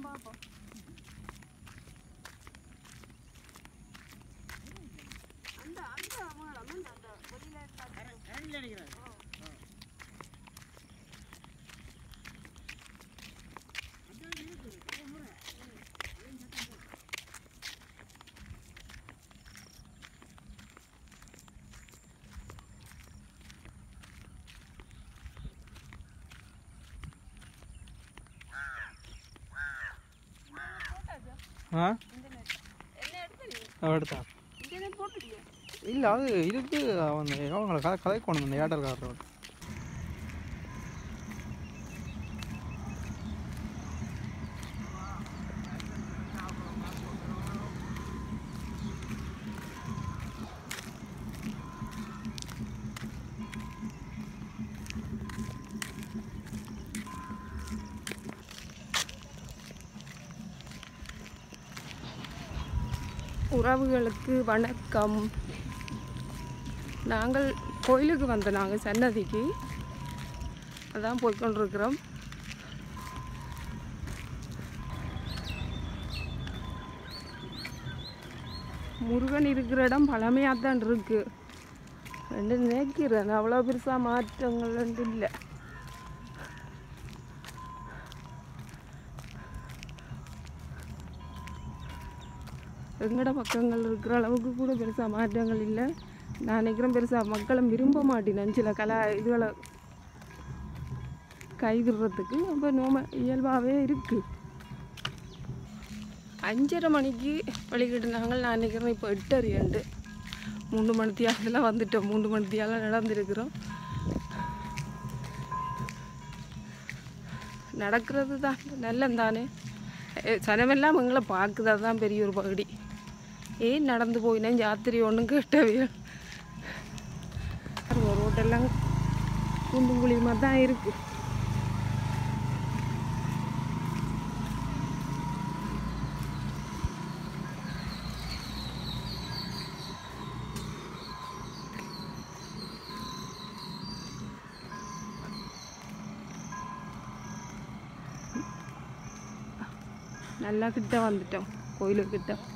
பார்ப்போம் அந்த அந்த மேடம் அந்த அந்த வெளியில இருக்காது. ஆ இன்டர்நெட் என்ன எடுத்து அவடுத்தா இன்டர்நெட் போட்டுட்டியா இல்லை அது இதுக்கு அவன் அவங்கள கதை கதை கொண்டு வந்த ஏட்டர்காரரோட உறவுகளுக்கு வணக்கம் நாங்கள் கோயிலுக்கு வந்த நாங்கள் சன்னதிக்கு அதான் போய்க்கொண்டிருக்கிறோம் முருகன் இருக்கிற இடம் பழமையாக தான் இருக்கு ரெண்டு நினைக்கிறேன் அவ்வளோ பெருசாக மாற்றங்கள் வந்து இல்லை எங்கட பக்கங்கள் இருக்கிற அளவுக்கு கூட பெருசாக மாற்றங்கள் இல்லை நான் நினைக்கிறேன் பெருசாக மக்களும் விரும்ப மாட்டேன் சில கலா இதுகளை கைவிடுறதுக்கு ரொம்ப நோம இயல்பாகவே இருக்குது அஞ்சரை மணிக்கு வழிகிட்டு நான் நினைக்கிறேன் இப்போ எட்டரை ரெண்டு மூணு மணித்தியாலெலாம் வந்துட்டோம் மூணு மணித்தியால நடந்திருக்கிறோம் நடக்கிறது தான் நல்லம் தானே சனமெல்லாம் எங்களை பார்க்குதா தான் பெரிய ஒரு பகுதி ஏன் நடந்து போயினேன் ஜாத்திரை ஒன்றும் கேட்டவே ரோட்டெல்லாம் குண்டும் குழியுமாக தான் இருக்கு நல்லா கிட்ட வந்துட்டோம் கோயிலுக்கிட்ட